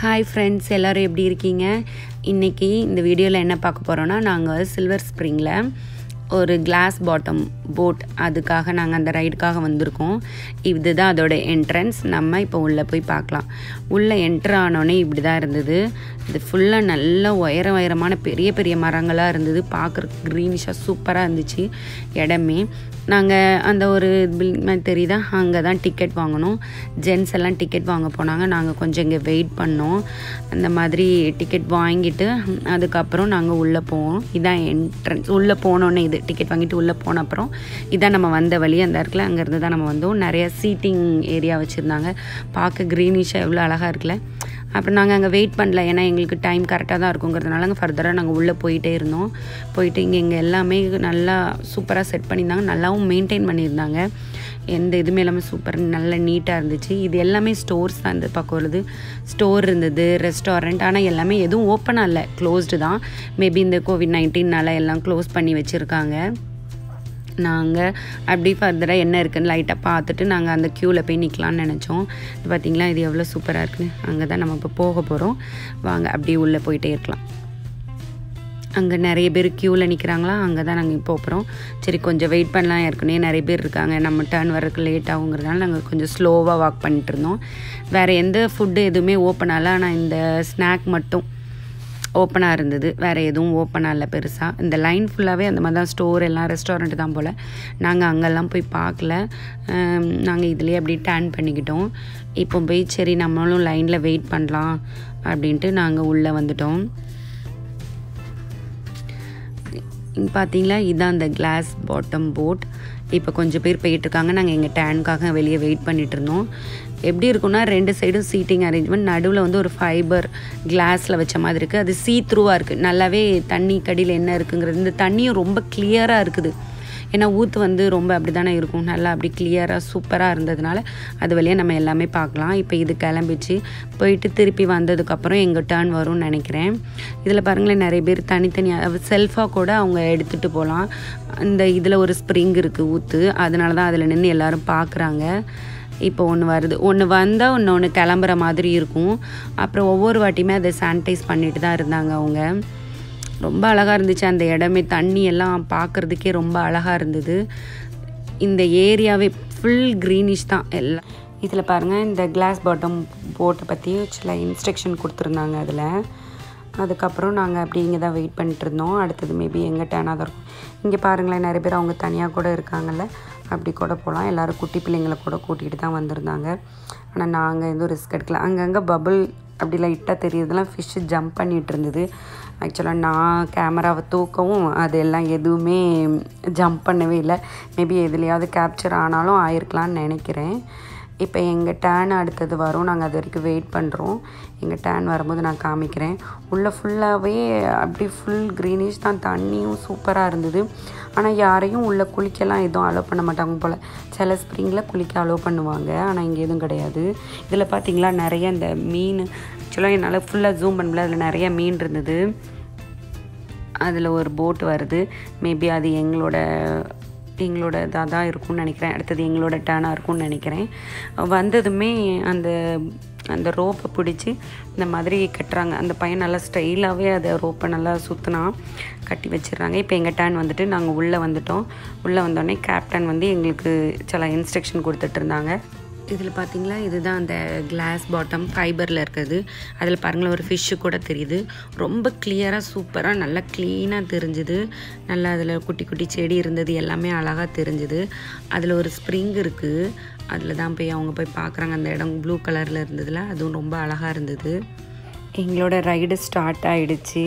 Hi friends எல்லோரும் எப்படி இருக்கீங்க இன்றைக்கி இந்த வீடியோவில் என்ன பார்க்க போகிறோன்னா நாங்கள் சில்வர் ஸ்ப்ரிங்கில் ஒரு கிளாஸ் பாட்டம் போட் அதுக்காக நாங்கள் அந்த ரைடுக்காக வந்திருக்கோம் இதுதான் அதோட என்ட்ரன்ஸ் நம்ம இப்போ உள்ளே போய் பார்க்கலாம் உள்ளே என்ட்ரு ஆனோடனே இப்படி தான் இருந்தது இது ஃபுல்லாக நல்ல உயர உயரமான பெரிய பெரிய மரங்களாக இருந்தது பார்க்குறக்கு க்ரீனிஷாக சூப்பராக இருந்துச்சு இடமே நாங்கள் அந்த ஒரு பில்டிங் மாதிரி தெரியுதா அங்கே தான் டிக்கெட் வாங்கினோம் ஜென்ஸ் எல்லாம் டிக்கெட் வாங்க போனாங்க நாங்கள் கொஞ்சம் இங்கே வெயிட் பண்ணோம் அந்த மாதிரி டிக்கெட் வாங்கிட்டு அதுக்கப்புறம் நாங்கள் உள்ளே போவோம் இதான் என்ட்ரன்ஸ் உள்ளே போனோன்னே இது டிக்கெட் வாங்கிட்டு உள்ளே போன அப்புறம் இதான் நம்ம வந்த வழி அந்த இடத்துல அங்கேருந்து தான் நம்ம வந்தோம் நிறைய சீட்டிங் ஏரியா வச்சுருந்தாங்க பார்க்க க்ரீனிஷாக எவ்வளோ அழகாக இருக்குல்ல அப்புறம் நாங்கள் அங்கே வெயிட் பண்ணல ஏன்னா எங்களுக்கு டைம் கரெக்டாக தான் இருக்குங்கிறதுனால அங்கே ஃபர்தராக நாங்கள் உள்ளே போயிட்டே இருந்தோம் போயிட்டு இங்கே இங்கே எல்லாமே நல்லா சூப்பராக செட் பண்ணியிருந்தாங்க நல்லாவும் மெயின்டைன் பண்ணியிருந்தாங்க எந்த இதுவுமே எல்லாமே சூப்பர் நல்ல நீட்டாக இருந்துச்சு இது எல்லாமே ஸ்டோர்ஸ் தான் இந்த பக்கம் வருது ஸ்டோர் இருந்தது ரெஸ்டாரண்ட் ஆனால் எல்லாமே எதுவும் ஓப்பனாக இல்லை க்ளோஸ்டு தான் மேபி இந்த கோவிட் நைன்டீன்னால எல்லாம் க்ளோஸ் பண்ணி வச்சுருக்காங்க நாங்கள் அப்படி ஃபர்தராக என்ன இருக்குன்னு லைட்டாக பார்த்துட்டு நாங்கள் அந்த க்யூவில் போய் நிற்கலான்னு நினச்சோம் இது பார்த்திங்களா இது எவ்வளோ சூப்பராக இருக்குன்னு அங்கே தான் நம்ம இப்போ போக போகிறோம் வாங்க அப்படியே உள்ளே போயிட்டே இருக்கலாம் அங்கே நிறைய பேர் க்யூவில் நிற்கிறாங்களா அங்கே தான் நாங்கள் இப்போ போகிறோம் சரி கொஞ்சம் வெயிட் பண்ணலாம் ஏற்கனவே நிறைய பேர் இருக்காங்க நம்ம டேர்ன் வரக்கு லேட் ஆகுங்கிறதுனால நாங்கள் கொஞ்சம் ஸ்லோவாக வாக் பண்ணிட்டு இருந்தோம் வேறு எந்த ஃபுட்டு எதுவுமே ஓப்பன் ஆகல ஆனால் இந்த ஸ்நாக் மட்டும் ஓப்பனாக இருந்தது வேறு எதுவும் ஓப்பனாக இல்லை பெருசாக இந்த லைன் ஃபுல்லாகவே அந்த மாதிரி தான் ஸ்டோர் எல்லாம் ரெஸ்டாரண்ட் தான் போல் நாங்கள் அங்கெல்லாம் போய் பார்க்கல நாங்கள் இதுலேயே அப்படி டேன் பண்ணிக்கிட்டோம் இப்போ போய் சரி நம்மளும் லைனில் வெயிட் பண்ணலாம் அப்படின்ட்டு நாங்கள் உள்ளே வந்துட்டோம் இங்கே பார்த்தீங்களா இதுதான் அந்த கிளாஸ் பாட்டம் போட் இப்போ கொஞ்சம் பேர் போயிட்டுருக்காங்க நாங்கள் எங்கள் டேனுக்காக வெளியே வெயிட் பண்ணிகிட்டு இருந்தோம் எப்படி இருக்குன்னா ரெண்டு சைடும் சீட்டிங் அரேஞ்ச்மெண்ட் நடுவில் வந்து ஒரு ஃபைபர் கிளாஸில் வச்ச மாதிரி இருக்குது அது சீ த்ரூவாக இருக்குது நல்லாவே தண்ணி கடியில் என்ன இருக்குங்கிறது இந்த தண்ணியும் ரொம்ப கிளியராக இருக்குது ஏன்னா ஊற்று வந்து ரொம்ப அப்படி தானே இருக்கும் நல்லா அப்படி கிளியராக சூப்பராக இருந்ததுனால அது வழியாக நம்ம எல்லாமே பார்க்கலாம் இப்போ இது கிளம்பிச்சு போயிட்டு திருப்பி வந்ததுக்கப்புறம் எங்கள் டேர்ன் வரும்னு நினைக்கிறேன் இதில் பாருங்களேன் நிறைய பேர் தனித்தனியாக செல்ஃபாக கூட அவங்க எடுத்துகிட்டு போகலாம் இந்த இதில் ஒரு ஸ்ப்ரிங் இருக்குது ஊற்று அதனால தான் அதில் நின்று எல்லோரும் பார்க்குறாங்க இப்போ ஒன்று வருது ஒன்று வந்தால் ஒன்று ஒன்று கிளம்புற மாதிரி இருக்கும் அப்புறம் ஒவ்வொரு வாட்டியுமே அதை சானிடைஸ் பண்ணிட்டு தான் இருந்தாங்க அவங்க ரொம்ப அழகாக இருந்துச்சு அந்த இடமே தண்ணி எல்லாம் பார்க்குறதுக்கே ரொம்ப அழகாக இருந்தது இந்த ஏரியாவே ஃபுல் க்ரீனிஷ் தான் எல்லாம் இதில் பாருங்கள் இந்த கிளாஸ் பாட்டம் போட்டை பற்றி சில இன்ஸ்ட்ரக்ஷன் கொடுத்துருந்தாங்க அதில் அதுக்கப்புறம் நாங்கள் அப்படி இங்கே தான் வெயிட் பண்ணிட்டு இருந்தோம் அடுத்தது மேபி எங்கள் டேனாக தான் இருக்கும் இங்கே பாருங்களேன் நிறைய பேர் அவங்க தனியாக கூட இருக்காங்கல்ல அப்படி கூட போகலாம் எல்லோரும் குட்டி பிள்ளைங்களை கூட கூட்டிகிட்டு தான் வந்திருந்தாங்க ஆனால் நாங்கள் எதுவும் ரிஸ்க் எடுக்கல அங்கங்கே பபுள் அப்படி லைட்டாக தெரியுதுலாம் ஃபிஷ்ஷு ஜம்ப் பண்ணிகிட்டு இருந்தது ஆக்சுவலாக நான் கேமராவை தூக்கவும் அது எல்லாம் எதுவுமே ஜம்ப் பண்ணவே இல்லை மேபி எதுலையாவது கேப்சர் ஆனாலும் ஆயிருக்கலான்னு நினைக்கிறேன் இப்போ எங்கள் டேன் அடுத்தது வரும் நாங்கள் அது வரைக்கும் வெயிட் பண்ணுறோம் எங்கள் டேன் வரும்போது நான் காமிக்கிறேன் உள்ளே ஃபுல்லாகவே அப்படி ஃபுல் க்ரீனிஷ் தான் தண்ணியும் சூப்பராக இருந்தது ஆனால் யாரையும் உள்ளே குளிக்கலாம் எதுவும் அலோவ் பண்ண மாட்டாங்க போல் சில ஸ்ப்ரிங்கில் குளிக்க அலோவ் பண்ணுவாங்க ஆனால் இங்கே எதுவும் கிடையாது இதில் பார்த்தீங்களா நிறைய இந்த மீன் ஆக்சுவலாக என்னால் ஃபுல்லாக ஜூம் பண்ண முடியல அதில் நிறைய மீன் இருந்தது அதில் ஒரு போட் வருது மேபி அது எங்களோட எங்களோட இதாக தான் இருக்கும்னு நினைக்கிறேன் அடுத்தது எங்களோட டேனாக இருக்கும்னு நினைக்கிறேன் வந்ததுமே அந்த அந்த ரோப்பை பிடிச்சி இந்த மாதிரி கட்டுறாங்க அந்த பையன் நல்லா ஸ்டைலாகவே அதை ரோப்பை நல்லா சுற்றினா கட்டி வச்சிடுறாங்க இப்போ எங்கள் டேன் வந்துட்டு நாங்கள் உள்ளே வந்துட்டோம் உள்ளே வந்தோடனே கேப்டன் வந்து எங்களுக்கு சில இன்ஸ்ட்ரக்ஷன் கொடுத்துட்டு இருந்தாங்க இதில் பார்த்தீங்களா இதுதான் அந்த கிளாஸ் பாட்டம் ஃபைபரில் இருக்குது அதில் பாருங்களேன் ஒரு ஃபிஷ்ஷு கூட தெரியுது ரொம்ப கிளியராக சூப்பராக நல்லா க்ளீனாக தெரிஞ்சுது நல்லா அதில் குட்டி குட்டி செடி இருந்தது எல்லாமே அழகாக தெரிஞ்சுது அதில் ஒரு ஸ்ப்ரிங் இருக்குது அதில் தான் போய் அவங்க போய் பார்க்குறாங்க அந்த இடம் ப்ளூ கலரில் இருந்ததில் அதுவும் ரொம்ப அழகாக இருந்தது எங்களோட ரைடு ஸ்டார்ட் ஆகிடுச்சு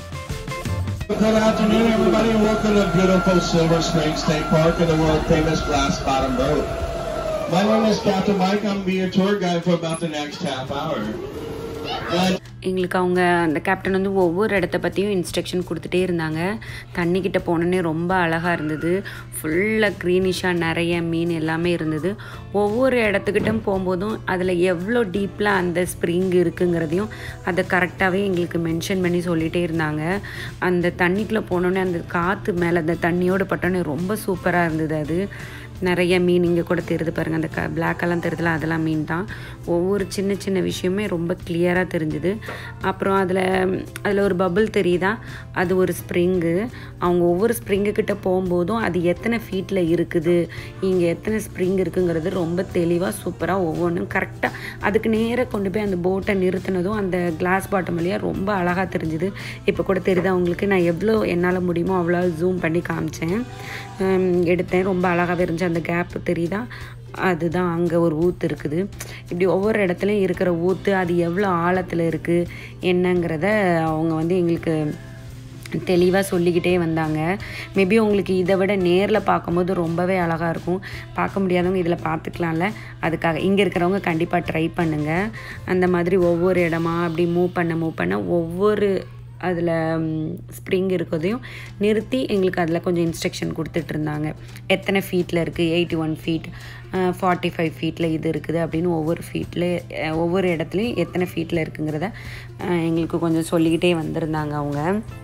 Good afternoon, everybody, and welcome to beautiful Silver Spring State Park and the world famous glass bottom boat. My name is Captain Mike. I'm be your tour guide for about the next half hour. And எங்களுக்கு அவங்க அந்த captain வந்து ஒவ்வொரு இடத்த பற்றியும் instruction கொடுத்துட்டே இருந்தாங்க தண்ணிக்கிட்ட போனோன்னே ரொம்ப அழகாக இருந்தது ஃபுல்லாக க்ரீனிஷாக நிறைய மீன் எல்லாமே இருந்தது ஒவ்வொரு இடத்துக்கிட்டும் போகும்போதும் அதில் எவ்வளோ டீப்பில் அந்த ஸ்ப்ரிங் இருக்குங்கிறதையும் அதை கரெக்டாகவே எங்களுக்கு மென்ஷன் பண்ணி சொல்லிகிட்டே இருந்தாங்க அந்த தண்ணிக்குள்ளே போனோன்னே அந்த காற்று மேலே அந்த தண்ணியோடு பட்டோன்னே ரொம்ப சூப்பராக இருந்தது அது நிறைய மீன் இங்கே கூட தெரியுது பாருங்கள் அந்த க பிளாக்கெல்லாம் தெரியுதுல அதெல்லாம் மீன் தான் ஒவ்வொரு சின்ன சின்ன விஷயமே ரொம்ப கிளியராக தெரிஞ்சுது அப்புறம் அதில் அதில் ஒரு பபுள் தெரியுதா அது ஒரு ஸ்ப்ரிங்கு அவங்க ஒவ்வொரு ஸ்ப்ரிங்கு கிட்ட போகும்போதும் அது எத்தனை ஃபீட்டில் இருக்குது இங்கே எத்தனை ஸ்ப்ரிங் இருக்குங்கிறது ரொம்ப தெளிவாக சூப்பராக ஒவ்வொன்றும் கரெக்டாக அதுக்கு நேராக கொண்டு போய் அந்த போட்டை நிறுத்தினதும் அந்த கிளாஸ் பாட்டம் வழியாக ரொம்ப அழகாக தெரிஞ்சுது இப்போ கூட தெரியுது அவங்களுக்கு நான் எவ்வளோ என்னால் முடியுமோ அவ்வளோ ஜூம் பண்ணி காமிச்சேன் ஹம், எடுத்தேன் ரொம்ப அழகாகவே இருந்துச்சு அந்த கேப் தெரியுதா அதுதான் அங்கே ஒரு ஊத்து இருக்குது இப்படி ஒவ்வொரு இடத்துலையும் இருக்கிற ஊத்து அது எவ்வளோ ஆழத்தில் இருக்குது என்னங்கிறத அவங்க வந்து எங்களுக்கு தெளிவாக சொல்லிக்கிட்டே வந்தாங்க மேபி உங்களுக்கு இதை விட நேரில் பார்க்கும்போது ரொம்பவே அழகாக இருக்கும் பார்க்க முடியாதவங்க இதில் பார்த்துக்கலாம்ல அதுக்காக இங்கே இருக்கிறவங்க கண்டிப்பாக ட்ரை பண்ணுங்கள் அந்த மாதிரி ஒவ்வொரு இடமா அப்படி மூவ் பண்ண மூவ் பண்ண ஒவ்வொரு அதில் ஸ்ப்ரிங் இருக்கிறதையும் நிறுத்தி எங்களுக்கு அதில் கொஞ்சம் இன்ஸ்ட்ரக்ஷன் கொடுத்துட்டு இருந்தாங்க எத்தனை ஃபீட்டில் இருக்குது eighty one feet forty five ஃபீட்டில் இது இருக்குது அப்படின்னு ஒவ்வொரு ஃபீட்டில் ஒவ்வொரு இடத்துலையும் எத்தனை ஃபீட்டில் இருக்குங்கிறத அஹ், எங்களுக்கு கொஞ்சம் சொல்லிக்கிட்டே வந்திருந்தாங்க அவங்க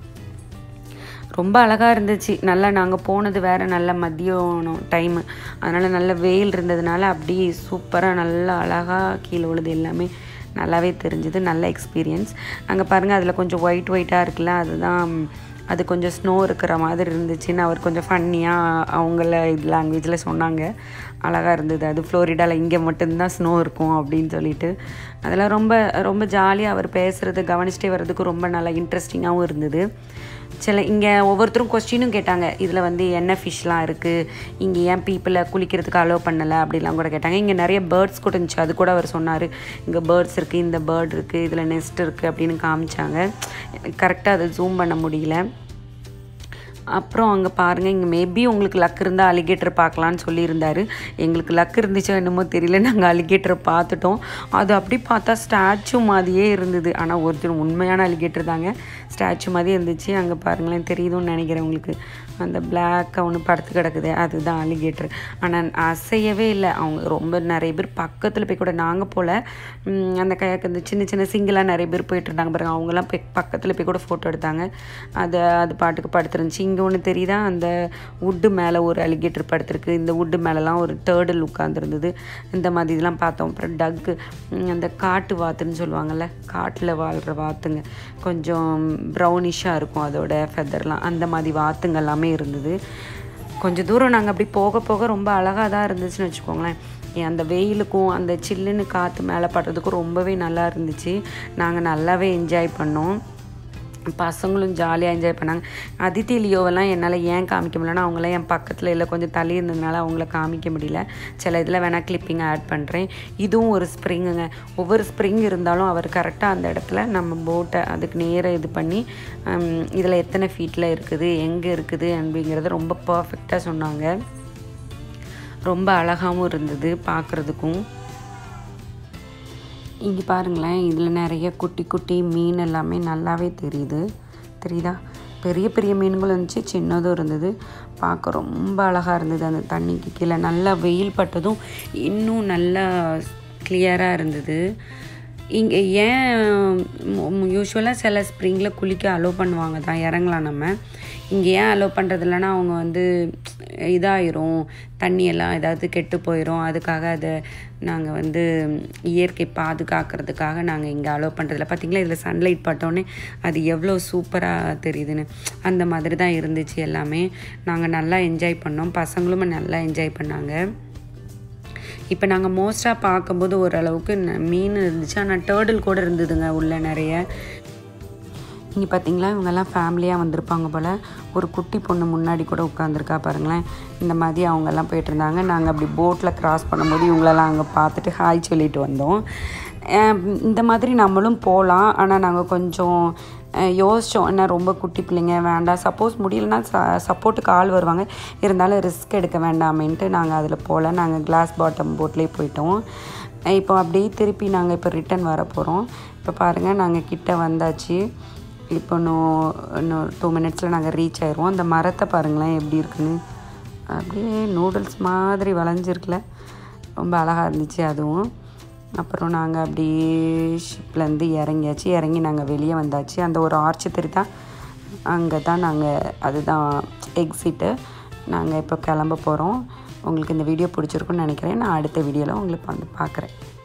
ரொம்ப அழகாக இருந்துச்சு நல்லா நாங்கள் போனது வேறு நல்ல மதியம் டைமு அதனால் நல்ல வெயில் இருந்ததுனால அப்படி சூப்பராக நல்லா அழகாக கீழே விழுது எல்லாமே நல்லாவே தெரிஞ்சுது நல்ல எக்ஸ்பீரியன்ஸ் அங்கே பாருங்கள் அதில் கொஞ்சம் ஒயிட் ஒயிட்டாக இருக்குல்ல அதுதான் அது கொஞ்சம் ஸ்னோ இருக்கிற மாதிரி இருந்துச்சுன்னு அவர் கொஞ்சம் ஃபன்னியாக அவங்கள இது லாங்குவேஜில் சொன்னாங்க அழகாக இருந்தது அது ஃப்ளோரிடாவில் இங்கே மட்டும்தான் ஸ்னோ இருக்கும் அப்படின்னு சொல்லிட்டு அதெல்லாம் ரொம்ப ரொம்ப ஜாலியாக அவர் பேசுகிறது கவனிச்சிட்டே வர்றதுக்கு ரொம்ப நல்லா இன்ட்ரெஸ்டிங்காகவும் இருந்தது சில இங்கே ஒவ்வொருத்தரும் கொஸ்டினும் கேட்டாங்க இதில் வந்து என்ன ஃபிஷ்லாம் இருக்குது இங்கே ஏன் பீப்புளை குளிக்கிறதுக்கு அலோவ் பண்ணலை அப்படிலாம் கூட கேட்டாங்க இங்கே நிறைய பேர்ட்ஸ் கூட இருந்துச்சு அது கூட அவர் சொன்னார் இங்கே பேர்ட்ஸ் இருக்குது இந்த பேர்ட் இருக்குது இதில் நெஸ்ட் இருக்குது அப்படின்னு காமிச்சாங்க கரெக்டாக அதை ஜூம் பண்ண முடியல அப்புறம் அங்கே பாருங்கள் இங்கே மேபி உங்களுக்கு லக் இருந்தால் அலிகேட்டர் பார்க்கலான்னு சொல்லியிருந்தாரு எங்களுக்கு லக் இருந்துச்சோ என்னமோ தெரியல நாங்கள் அலிகேட்டரை பார்த்துட்டோம் அது அப்படி பார்த்தா ஸ்டாச்சு மாதிரியே இருந்தது ஆனால் ஒருத்தர் உண்மையான அலிகேட்டர் தாங்க ஸ்டாச்சு மாதிரி இருந்துச்சு அங்கே பாருங்களேன் தெரியுதுன்னு நினைக்கிறேன் உங்களுக்கு அந்த பிளாக் ஒன்று படுத்து கிடக்குது அதுதான் அலிகேட்டர் ஆனால் அசையவே இல்லை அவங்க ரொம்ப நிறைய பேர் பக்கத்தில் போய் கூட நாங்கள் போல் ம், அந்த கையாக்கு இந்த சின்ன சின்ன சிங்கிளாக நிறைய பேர் போயிட்டு இருந்தாங்க பாருங்க அவங்கெல்லாம் போய் பக்கத்தில் போய் கூட ஃபோட்டோ எடுத்தாங்க அது அது பாட்டுக்கு படுத்துருந்துச்சு இங்கே ஒன்று தெரியுதா அந்த வுட்டு மேலே ஒரு அலிகேட்டர் படுத்துருக்கு இந்த வுட்டு மேலெலாம் ஒரு டேர்டில் உட்காந்துருந்தது இந்த மாதிரி இதெல்லாம் பார்த்தோம் அப்புறம் டக்கு ம், அந்த காட்டு வாத்துன்னு சொல்லுவாங்கள்ல காட்டில் வாழ்கிற வாத்துங்க கொஞ்சம் ப்ரௌனிஷாக இருக்கும் அதோட ஃபெதர்லாம் அந்த மாதிரி வாத்துங்க எல்லாமே இருந்தது கொஞ்சம் தூரம் நாங்கள் அப்படி போக போக ரொம்ப அழகாக தான் இருந்துச்சுன்னு வச்சுக்கோங்களேன் ஏன் அந்த வெயிலுக்கும் அந்த சில்லுன்னு காற்று மேலே படுறதுக்கும் ரொம்பவே நல்லா இருந்துச்சு நாங்கள் நல்லாவே என்ஜாய் பண்ணோம் பசங்களும் ஜாலியாக என்ஜாய் பண்ணாங்க அதித்தி லியோவெல்லாம் என்னால் ஏன் காமிக்க முடியலன்னா அவங்களாம் என் பக்கத்தில் இல்லை கொஞ்சம் தள்ளி இருந்ததுனால அவங்கள காமிக்க முடியல சில இதில் வேணால் கிளிப்பிங் ஆட் பண்ணுறேன் இதுவும் ஒரு ஸ்ப்ரிங்குங்க ஒவ்வொரு ஸ்ப்ரிங் இருந்தாலும் அவர் கரெக்டாக அந்த இடத்துல நம்ம போட்டை அதுக்கு நேராக இது பண்ணி இதில் எத்தனை ஃபீட்டில் இருக்குது எங்கே இருக்குது அப்படிங்கிறத ரொம்ப பர்ஃபெக்டாக சொன்னாங்க ரொம்ப அழகாகவும் இருந்தது பார்க்குறதுக்கும் இங்கே பாருங்களேன் இதில் நிறைய குட்டி குட்டி மீன் எல்லாமே நல்லாவே தெரியுது தெரியுதா பெரிய பெரிய மீன்களும் இருந்துச்சு சின்னதும் இருந்தது பார்க்க ரொம்ப அழகாக இருந்தது அந்த தண்ணிக்கு கீழே நல்லா வெயில் பட்டதும் இன்னும் நல்லா கிளியராக இருந்தது இங்கே ஏன் யூஸ்வலாக சில ஸ்ப்ரிங்கில் குளிக்க அலோவ் பண்ணுவாங்க தான் இறங்கலாம் நம்ம இங்கே ஏன் அலோவ் பண்ணுறது இல்லைன்னா அவங்க வந்து இதாயிரும் தண்ணியெல்லாம் ஏதாவது கெட்டு போயிடும் அதுக்காக அதை நாங்கள் வந்து இயற்கை பாதுகாக்கிறதுக்காக நாங்கள் இங்கே அலோவ் பண்ணுறதில்ல பார்த்தீங்களா இதில் சன்லைட் பட்டோன்னே அது எவ்வளோ சூப்பராக தெரியுதுன்னு அந்த மாதிரி தான் இருந்துச்சு எல்லாமே நாங்கள் நல்லா என்ஜாய் பண்ணோம் பசங்களும் நல்லா என்ஜாய் பண்ணாங்க இப்போ நாங்கள் மோஸ்ட்டாக பார்க்கும்போது ஓரளவுக்கு ந- மீன் இருந்துச்சு ஆனால் டேர்டில் கூட இருந்ததுங்க உள்ள நிறைய இங்கே பார்த்தீங்களா இவங்கெல்லாம் ஃபேமிலியாக வந்திருப்பாங்க போல் ஒரு குட்டி பொண்ணு முன்னாடி கூட உட்காந்துருக்கா பாருங்களேன் இந்த மாதிரி அவங்கெல்லாம் போயிட்டு இருந்தாங்க நாங்கள் அப்படி போட்டில் கிராஸ் பண்ணும்போது இவங்களெல்லாம் அங்கே பார்த்துட்டு ஹாய் சொல்லிட்டு வந்தோம் அஹ் இந்த மாதிரி நம்மளும் போகலாம் ஆனால் நாங்கள் கொஞ்சம் அஹ் யோசித்தோம் என்ன ரொம்ப குட்டி பிள்ளைங்க வேண்டாம் சப்போஸ் முடியலன்னா ச சப்போர்ட்டுக்கு ஆள் வருவாங்க இருந்தாலும் ரிஸ்க் எடுக்க வேண்டாமேன்ட்டு நாங்கள் அதில் போகல நாங்கள் கிளாஸ் பாட்டம் போட்லேயே போயிட்டோம் அஹ் இப்போ அப்படியே திருப்பி நாங்கள் இப்போ ரிட்டன் வர போகிறோம் இப்போ பாருங்கள் நாங்கள் கிட்ட வந்தாச்சு இப்போ இன்னும் இன்னும் டூ மினிட்ஸில் நாங்கள் ரீச் ஆயிடுவோம் அந்த மரத்தை பாருங்களேன் எப்படி இருக்குன்னு அப்படியே நூடுல்ஸ் மாதிரி வளைஞ்சிருக்குல ரொம்ப அழகாக இருந்துச்சு அதுவும் அப்புறம் நாங்கள் அப்படியே ஷிப்லேருந்து இறங்கியாச்சு இறங்கி நாங்கள் வெளியே வந்தாச்சு அந்த ஒரு ஆர்ச்சு தெரியுதா அங்கே தான் நாங்கள் அதுதான் எக்ஸிட்டு நாங்கள் இப்போ கிளம்ப போகிறோம் உங்களுக்கு இந்த வீடியோ பிடிச்சிருக்குன்னு நினைக்கிறேன் நான் அடுத்த வீடியோவில் உங்களுக்கு வந்து பார்க்குறேன்